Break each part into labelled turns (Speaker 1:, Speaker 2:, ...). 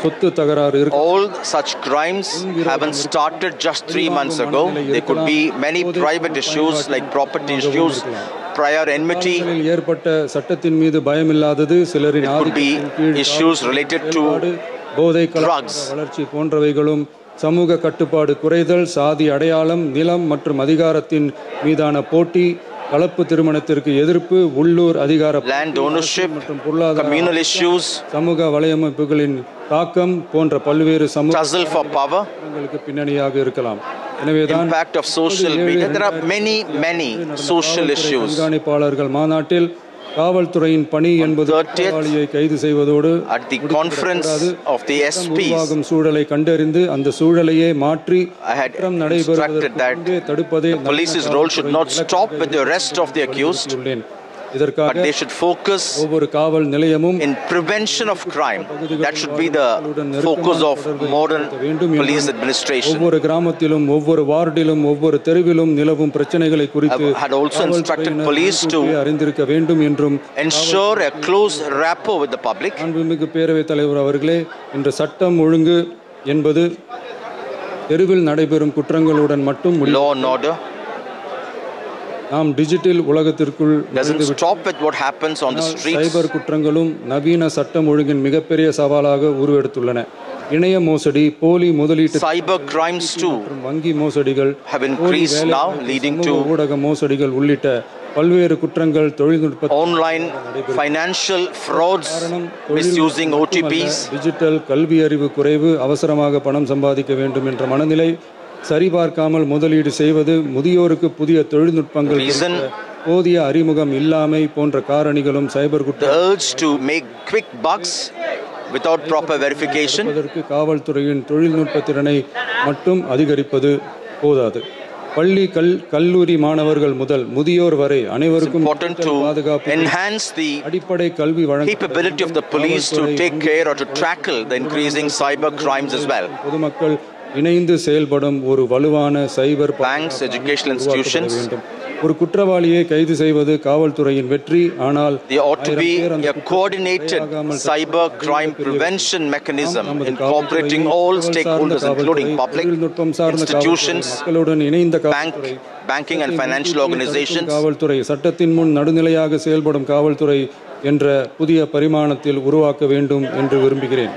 Speaker 1: சொத்து தகராறு இருக்கு
Speaker 2: All such crimes haven't started just three months ago. There could be many private issues like property issues, prior enmity,
Speaker 1: காலங்களில் ஏற்பட்ட சட்டத்தின் மீது பயமில்லாதது சிலரின்
Speaker 2: could be
Speaker 1: ஆதிக்கத்தின் கீழ்
Speaker 2: issues related to
Speaker 1: செயல்பாடு, போதை கலாச்சார
Speaker 2: drugs.
Speaker 1: வளர்ச்சி போன்றவைகளும் சமூக கட்டுப்பாடு குறைதல் சாதி அடையாளம் நிலம் மற்றும் அதிகாரத்தின் மீதான போட்டி கலப்பு திருமணத்திற்கு எதிர்ப்பு உள்ளூர் அதிகார
Speaker 2: land ownership,
Speaker 1: மற்றும் பொருளாதார
Speaker 2: communal issues,
Speaker 1: சமூக வலையமைப்புகளின் தாக்கம் போன்ற பல்வேறு சமூக
Speaker 2: tussle for power,
Speaker 1: காரணங்களுக்கு பின்னணியாக இருக்கலாம் எனவேதான்
Speaker 2: impact of social media. There are many, many social
Speaker 1: காவல்துறை
Speaker 2: issues.
Speaker 1: கண்காணிப்பாளர்கள் மாநாட்டில் காவல்துறையின் பணி என்பது
Speaker 2: 30th
Speaker 1: குற்றவாளியை கைது செய்வதோடு
Speaker 2: At the conference of the SPs,
Speaker 1: உருவாகும் சூழலை கண்டறிந்து அந்த சூழலையே மாற்றி
Speaker 2: I had
Speaker 1: குற்றம்
Speaker 2: instructed
Speaker 1: நடைபெறுவதற்கு
Speaker 2: that
Speaker 1: முன்பே தடுப்பதே
Speaker 2: the police's role should not stop with the arrest of the accused,
Speaker 1: உள்ளேன்
Speaker 2: but
Speaker 1: இதற்காக
Speaker 2: they should focus
Speaker 1: ஒவ்வொரு காவல் நிலையமும்
Speaker 2: in prevention of crime. That should be the focus of modern police administration.
Speaker 1: ஒவ்வொரு கிராமத்திலும் ஒவ்வொரு வார்டிலும் ஒவ்வொரு தெருவிலும் நிலவும் பிரச்சனைகளை குறித்து
Speaker 2: I had also instructed
Speaker 1: காவல்துறையினர்
Speaker 2: police to
Speaker 1: முன்கூட்டியே அறிந்திருக்க வேண்டும் என்றும்
Speaker 2: Ensure a close rapport with the public.
Speaker 1: மாண்புமிகு பேரவைத் தலைவர் அவர்களே இன்று சட்டம் ஒழுங்கு என்பது தெருவில் நடைபெறும் குற்றங்களுடன் மட்டும் முடியும்
Speaker 2: Law and order
Speaker 1: நாம் டிஜிட்டல் உலகத்திற்குள்
Speaker 2: doesn't stop with what happens on the streets.
Speaker 1: Cyber குற்றங்களும் நவீன சட்டம் ஒழுங்கின் மிகப்பெரிய சவாலாக உருவெடுத்துள்ளன இணைய மோசடி போலி முதலீட்டு
Speaker 2: Cyber crimes too
Speaker 1: மற்றும் வங்கி மோசடிகள்
Speaker 2: have
Speaker 1: போலி
Speaker 2: increased
Speaker 1: வேலை
Speaker 2: now, leading
Speaker 1: சமூக
Speaker 2: to
Speaker 1: ஊடக மோசடிகள் உள்ளிட்ட பல்வேறு குற்றங்கள் தொழில்நுட்ப
Speaker 2: online financial frauds, misusing OTPs.
Speaker 1: Digital கல்வி அறிவு குறைவு அவசரமாக பணம் சம்பாதிக்க வேண்டும் என்ற மனநிலை சரிபார்க்காமல் முதலீடு செய்வது முதியோருக்கு புதிய தொழில்நுட்பங்கள்
Speaker 2: Reason
Speaker 1: குறித்த போதிய அறிமுகம் இல்லாமை போன்ற காரணிகளும் சைபர்
Speaker 2: The
Speaker 1: குற்ற
Speaker 2: urge to make quick bucks without proper verification.
Speaker 1: அதற்கு காவல்துறையின் தொழில்நுட்ப திறனை மட்டும் அதிகரிப்பது போதாது பள்ளி கல் கல்லூரி மாணவர்கள் முதல் முதியோர் வரை அனைவருக்கும்
Speaker 2: Important to
Speaker 1: டிஜிட்டல் பாதுகாப்பு
Speaker 2: enhance the
Speaker 1: அடிப்படை கல்வி வழங்க
Speaker 2: capability of the police to take care or to tackle the increasing cyber crimes as well.
Speaker 1: பொதுமக்கள் இணைந்து செயல்படும் ஒரு வலுவான சைபர்
Speaker 2: Banks, educational
Speaker 1: உருவாக்கப்பட
Speaker 2: institutions,
Speaker 1: வேண்டும் ஒரு குற்றவாளியை கைது செய்வது காவல்துறையின் வெற்றி ஆனால்
Speaker 2: there ought to be
Speaker 1: ஆயிரம் பேர் அந்த
Speaker 2: a coordinated
Speaker 1: குற்றத்தை
Speaker 2: cyber crime prevention mechanism incorporating all stakeholders, including public,
Speaker 1: தொழில்நுட்பம் சார்ந்த
Speaker 2: institutions,
Speaker 1: காவல்துறை, மக்களுடன் இணைந்த
Speaker 2: bank,
Speaker 1: காவல்துறை
Speaker 2: banking and financial organizations.
Speaker 1: காவல்துறை சட்டத்தின் முன் நடுநிலையாக செயல்படும் காவல்துறை என்ற புதிய பரிமாணத்தில் உருவாக்க வேண்டும் என்று விரும்புகிறேன்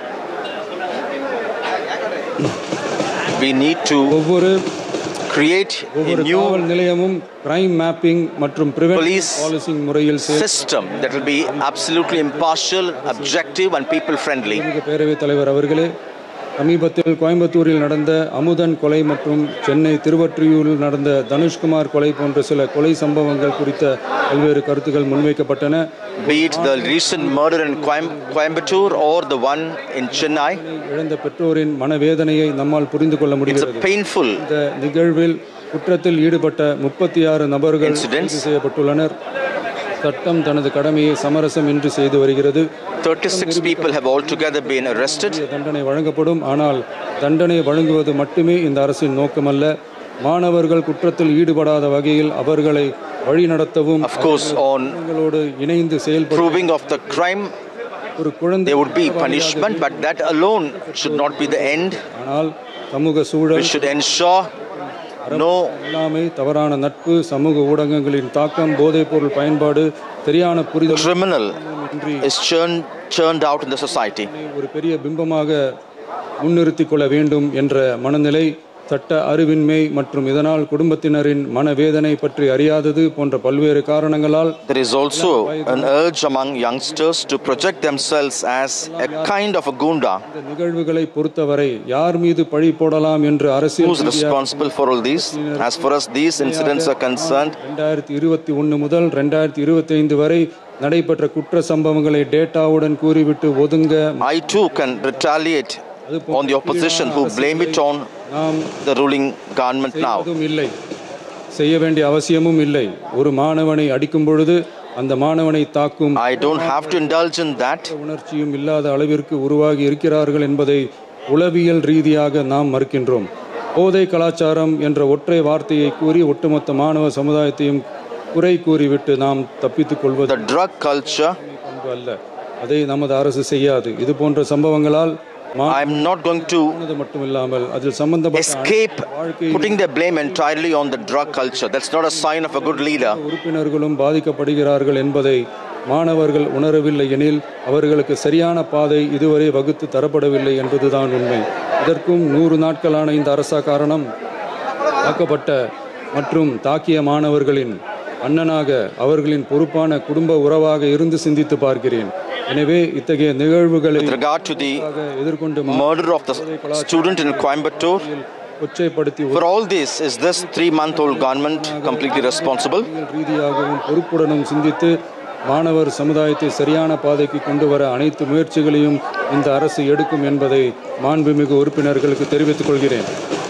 Speaker 2: We need to
Speaker 1: ஒவ்வொரு
Speaker 2: create a
Speaker 1: ஒவ்வொரு
Speaker 2: new
Speaker 1: காவல் நிலையமும் கிரைம் மேப்பிங் மற்றும்
Speaker 2: Police
Speaker 1: பிரிவென்டிவ் பாலிசிங் முறையில் செயல்
Speaker 2: system that will be absolutely impartial, objective, and people friendly.
Speaker 1: மாண்புமிகு பேரவைத் தலைவர் அவர்களே சமீபத்தில் கோயம்புத்தூரில் நடந்த அமுதன் கொலை மற்றும் சென்னை திருவொற்றியூரில் நடந்த தனுஷ்குமார் கொலை போன்ற சில கொலை சம்பவங்கள் குறித்த பல்வேறு கருத்துக்கள் முன்வைக்கப்பட்டன
Speaker 2: Be it the recent murder in Coim- Coimbatore or the one in Chennai,
Speaker 1: இழந்த பெற்றோரின் மனவேதனையை நம்மால் புரிந்து கொள்ள
Speaker 2: it's
Speaker 1: முடிகிறது
Speaker 2: a painful
Speaker 1: இந்த நிகழ்வில் குற்றத்தில் ஈடுபட்ட முப்பத்தி ஆறு நபர்கள்
Speaker 2: Incidents.
Speaker 1: கைது செய்யப்பட்டுள்ளனர் சட்டம் தனது கடமையை சமரசம் இன்றி செய்து வருகிறது
Speaker 2: 36 people have altogether been arrested.
Speaker 1: தண்டனை வழங்கப்படும் ஆனால் தண்டனை வழங்குவது மட்டுமே இந்த அரசின் நோக்கமல்ல மாணவர்கள் குற்றத்தில் ஈடுபடாத வகையில் அவர்களை வழிநடத்தவும்
Speaker 2: Of course, on
Speaker 1: அவர்களோடு இணைந்து செயல்படும்
Speaker 2: proving of the crime,
Speaker 1: ஒரு குழந்தை
Speaker 2: there would be punishment, but that alone should not be the end.
Speaker 1: ஆனால் சமூக
Speaker 2: We
Speaker 1: சூழல்
Speaker 2: should ensure no
Speaker 1: இல்லாமை தவறான நட்பு சமூக ஊடகங்களின் தாக்கம் போதைப்பொருள் பயன்பாடு சரியான புரிதல்
Speaker 2: criminal
Speaker 1: இன்றி
Speaker 2: is churned, churned out in the society.
Speaker 1: ஒரு பெரிய பிம்பமாக முன்னிறுத்திக் கொள்ள வேண்டும் என்ற மனநிலை சட்ட அறிவின்மை மற்றும் இதனால் குடும்பத்தினரின் மனவேதனை பற்றி அறியாதது போன்ற பல்வேறு காரணங்களால்
Speaker 2: There is also an urge among youngsters to project themselves as a kind of a gunda.
Speaker 1: இந்த நிகழ்வுகளை பொறுத்தவரை யார் மீது பழி போடலாம் என்று அரசியல்
Speaker 2: Who's responsible for all these? As far as these incidents are concerned,
Speaker 1: ரெண்டாயிரத்தி இருபத்தி ஒன்று முதல் ரெண்டாயிரத்தி இருபத்தி ஐந்து வரை நடைபெற்ற குற்ற சம்பவங்களை டேட்டாவுடன் கூறிவிட்டு ஒதுங்க
Speaker 2: I too can retaliate on the opposition who blame it on
Speaker 1: நாம்
Speaker 2: the ruling government now.
Speaker 1: செய்வதும் இல்லை செய்ய வேண்டிய அவசியமும் இல்லை ஒரு மாணவனை அடிக்கும் பொழுது அந்த மாணவனை தாக்கும்
Speaker 2: I don't have to indulge in that.
Speaker 1: உணர்ச்சியும் இல்லாத அளவிற்கு உருவாகி இருக்கிறார்கள் என்பதை உளவியல் ரீதியாக நாம் மறுக்கின்றோம் போதை கலாச்சாரம் என்ற ஒற்றை வார்த்தையை கூறி ஒட்டுமொத்த மாணவ சமுதாயத்தையும் குறை கூறிவிட்டு நாம் தப்பித்துக் கொள்வது
Speaker 2: The drug culture
Speaker 1: பண்பு அல்ல அதை நமது அரசு செய்யாது இது போன்ற சம்பவங்களால்
Speaker 2: I'm not going to
Speaker 1: மானது மட்டுமில்லாமல் அதில் சம்பந்தப்பட்ட
Speaker 2: escape
Speaker 1: வாழ்க்கை
Speaker 2: putting the blame entirely on the drug culture. That's not a sign of a good leader.
Speaker 1: உறுப்பினர்களும் பாதிக்கப்படுகிறார்கள் என்பதை மாணவர்கள் உணரவில்லை எனில் அவர்களுக்கு சரியான பாதை இதுவரை வகுத்து தரப்படவில்லை என்பதுதான் உண்மை இதற்கும் நூறு நாட்களான இந்த அரசா காரணம் தாக்கப்பட்ட மற்றும் தாக்கிய மாணவர்களின் அண்ணனாக அவர்களின் பொறுப்பான குடும்ப உறவாக இருந்து சிந்தித்து பார்க்கிறேன் எனவே இத்தகைய நிகழ்வுகளை
Speaker 2: With regard to the
Speaker 1: எதிர்கொண்டு
Speaker 2: murder of the student in Coimbatore,
Speaker 1: கொச்சைப்படுத்தி
Speaker 2: for all this, is this three month old government completely responsible?
Speaker 1: அரசியல் ரீதியாகவும் பொறுப்புடனும் சிந்தித்து மாணவர் சமுதாயத்தை சரியான பாதைக்கு கொண்டு வர அனைத்து முயற்சிகளையும் இந்த அரசு எடுக்கும் என்பதை மாண்புமிகு உறுப்பினர்களுக்கு தெரிவித்துக் கொள்கிறேன்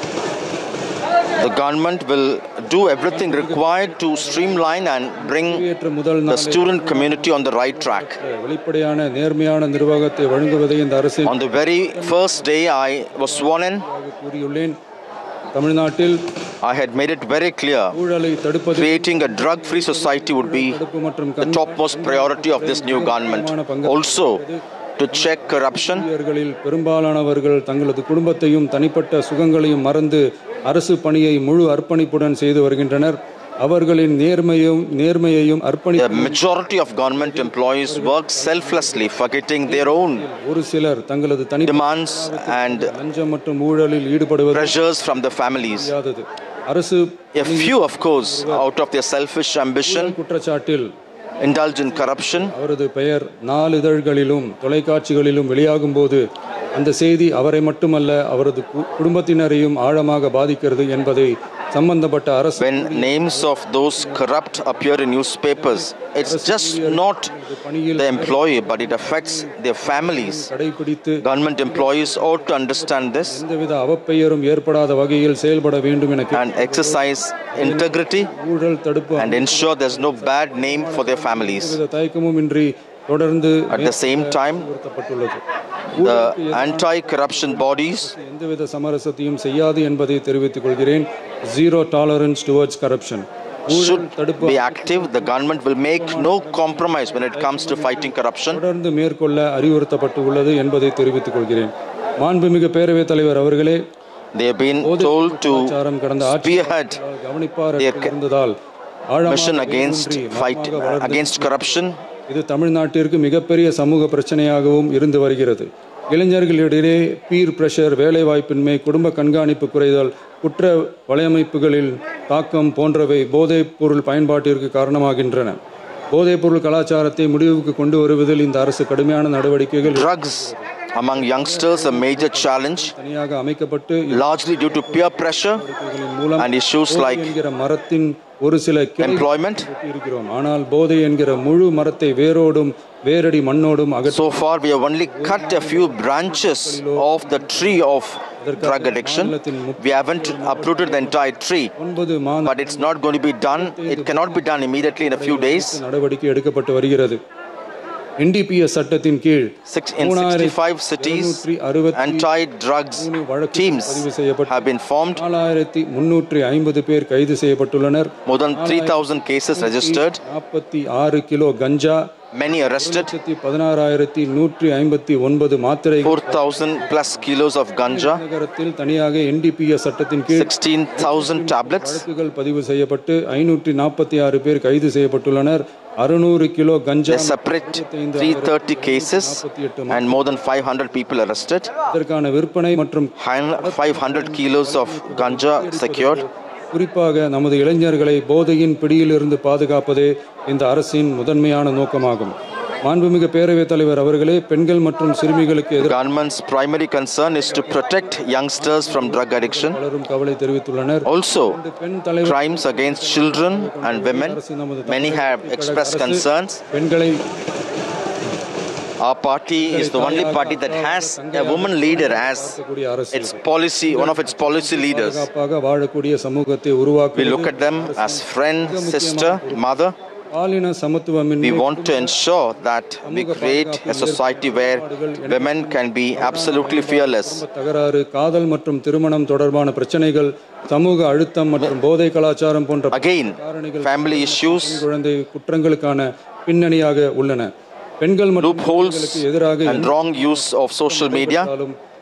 Speaker 2: The government will do everything required to streamline and bring
Speaker 1: ஏற்ற முதல்
Speaker 2: the
Speaker 1: நாள்
Speaker 2: student community on the right track.
Speaker 1: வெளிப்படையான நேர்மையான நிர்வாகத்தை வழங்குவதை இந்த அரசு
Speaker 2: On the very first day I was sworn in,
Speaker 1: கூறியுள்ளேன் தமிழ்நாட்டில்
Speaker 2: I had made it very clear
Speaker 1: ஊழலை தடுப்பது
Speaker 2: creating a drug free society would be
Speaker 1: தடுப்பு மற்றும்
Speaker 2: the topmost priority of this new government. Also, to check corruption
Speaker 1: கல்வியர்களில் பெரும்பாலானவர்கள் தங்களது குடும்பத்தையும் தனிப்பட்ட சுகங்களையும் மறந்து அரசு பணியை முழு அர்ப்பணிப்புடன் செய்து வருகின்றனர் அவர்களின் நேர்மையும் நேர்மையையும் அர்ப்பணி
Speaker 2: The majority of government employees work selflessly, forgetting their own
Speaker 1: ஒரு சிலர் தங்களது தனி
Speaker 2: demands and
Speaker 1: லஞ்சம் மற்றும் ஊழலில் ஈடுபடுவது
Speaker 2: pressures from their families.
Speaker 1: முடியாதது அரசு
Speaker 2: A few, of course, out of their selfish ambition,
Speaker 1: குற்றச்சாட்டில்
Speaker 2: indulge in corruption.
Speaker 1: அவரது பெயர் நாளிதழ்களிலும் தொலைக்காட்சிகளிலும் வெளியாகும் போது அந்த செய்தி அவரை மட்டுமல்ல அவரது கு- குடும்பத்தினரையும் ஆழமாக பாதிக்கிறது என்பதை சம்பந்தப்பட்ட அரசு
Speaker 2: When names of those corrupt appear in newspapers, it's just not the employee, but it affects their families.
Speaker 1: கடைபிடித்து
Speaker 2: Government employees ought to understand this
Speaker 1: எந்தவித அவப்பெயரும் ஏற்படாத வகையில் செயல்பட வேண்டும் என
Speaker 2: and exercise integrity
Speaker 1: ஊழல் தடுப்பு
Speaker 2: and ensure there's no bad name for their families.
Speaker 1: எந்தவித தயக்கமும் இன்றி தொடர்ந்து
Speaker 2: At the same time,
Speaker 1: வலியுறுத்தப்பட்டுள்ளது
Speaker 2: the anti corruption bodies
Speaker 1: எந்தவித சமரசத்தையும் செய்யாது என்பதை தெரிவித்துக் கொள்கிறேன் ஜீரோ டாலரன்ஸ் டுவர்ட்ஸ் கரப்ஷன் ஊழல்
Speaker 2: should
Speaker 1: தடுப்பு
Speaker 2: be active. The government will make no compromise when it comes to fighting corruption.
Speaker 1: தொடர்ந்து மேற்கொள்ள அறிவுறுத்தப்பட்டு உள்ளது என்பதை தெரிவித்துக் கொள்கிறேன் மாண்புமிகு பேரவைத் தலைவர் அவர்களே
Speaker 2: They have been told to
Speaker 1: கலாச்சாரம் கடந்த ஆட்சி
Speaker 2: spearhead
Speaker 1: கவனிப்பார்
Speaker 2: their
Speaker 1: இருந்ததால் ஆழமாக
Speaker 2: mission against
Speaker 1: ஊன்றி
Speaker 2: fight
Speaker 1: மரமாக வளர்ந்து
Speaker 2: against corruption.
Speaker 1: இது தமிழ்நாட்டிற்கு மிகப்பெரிய சமூக பிரச்சனையாகவும் இருந்து வருகிறது இளைஞர்களிடையே பீர் பிரஷர் வேலைவாய்ப்பின்மை குடும்ப கண்காணிப்பு குறைதல் குற்ற வலையமைப்புகளில் தாக்கம் போன்றவை போதைப் பொருள் பயன்பாட்டிற்கு காரணமாகின்றன போதைப் பொருள் கலாச்சாரத்தை முடிவுக்கு கொண்டு வருவதில் இந்த அரசு கடுமையான நடவடிக்கைகள்
Speaker 2: Drugs among youngsters a major challenge,
Speaker 1: தனியாக அமைக்கப்பட்டு
Speaker 2: largely due to peer pressure
Speaker 1: இவர்களின் மூலம்
Speaker 2: and issues
Speaker 1: போதை
Speaker 2: like
Speaker 1: என்கிற மரத்தின் ஒரு சில கிளை
Speaker 2: employment.
Speaker 1: இருக்கிறோம் ஆனால் போதை என்கிற முழு மரத்தை வேரோடும் வேரடி மண்ணோடும் அகற்ற
Speaker 2: So far, we have only cut a few branches of the tree of drug addiction. We haven't uprooted the entire tree,
Speaker 1: ஒன்பது மாத
Speaker 2: but it's not going to be done. It cannot be done immediately in a few days.
Speaker 1: நடவடிக்கை எடுக்கப்பட்டு வருகிறது NDPS சட்டத்தின் கீழ்
Speaker 2: Six, in 65 cities, anti drugs teams have been formed.
Speaker 1: நாலாயிரத்தி முன்னூற்றி ஐம்பது பேர் கைது செய்யப்பட்டுள்ளனர்
Speaker 2: More than 3,000 cases registered,
Speaker 1: நாற்பத்தி ஆறு கிலோ கஞ்சா
Speaker 2: many arrested,
Speaker 1: லட்சத்தி பதினாறாயிரத்தி நூற்றி ஐம்பத்தி ஒன்பது மாத்திரை
Speaker 2: 4,000 plus kilos of ganja,
Speaker 1: நகரத்தில் தனியாக என்டிபிஎஸ் சட்டத்தின் கீழ்
Speaker 2: 16,000 tablets,
Speaker 1: வழக்குகள் பதிவு செய்யப்பட்டு ஐநூற்றி நாற்பத்தி ஆறு பேர் கைது செய்யப்பட்டுள்ளனர் அறுநூறு கிலோ கஞ்சா
Speaker 2: a separate 330 cases, and more than 500 people arrested.
Speaker 1: இதற்கான விற்பனை மற்றும்
Speaker 2: 500 kilos of ganja secured.
Speaker 1: குறிப்பாக நமது இளைஞர்களை போதையின் பிடியிலிருந்து பாதுகாப்பதே இந்த அரசின் முதன்மையான நோக்கமாகும் மாண்புமிகு பேரவைத் தலைவர் அவர்களே பெண்கள் மற்றும் சிறுமிகளுக்கு எதிராக
Speaker 2: Government's primary concern is to protect youngsters from drug addiction.
Speaker 1: பலரும் கவலை தெரிவித்துள்ளனர்
Speaker 2: Also,
Speaker 1: பெண் தலைவர்
Speaker 2: crimes against children and women. Many have expressed concerns.
Speaker 1: பெண்களை
Speaker 2: Our party is the only party that has a woman leader as
Speaker 1: கூடிய அரசு
Speaker 2: its policy, one of its policy leaders.
Speaker 1: பாதுகாப்பாக வாழக்கூடிய சமூகத்தை
Speaker 2: We
Speaker 1: உருவாக்க
Speaker 2: look at them as friend, sister, mother.
Speaker 1: பாலின சமத்துவமின்மை
Speaker 2: We want to ensure that we create a society where women can be absolutely fearless.
Speaker 1: குடும்ப தகராறு காதல் மற்றும் திருமணம் தொடர்பான பிரச்சனைகள் சமூக அழுத்தம் மற்றும் போதை கலாச்சாரம் போன்ற
Speaker 2: Again, family issues,
Speaker 1: குழந்தை குற்றங்களுக்கான பின்னணியாக உள்ளன பெண்கள் மற்றும்
Speaker 2: loopholes,
Speaker 1: எதிராக
Speaker 2: and wrong use of social media.
Speaker 1: எதிராக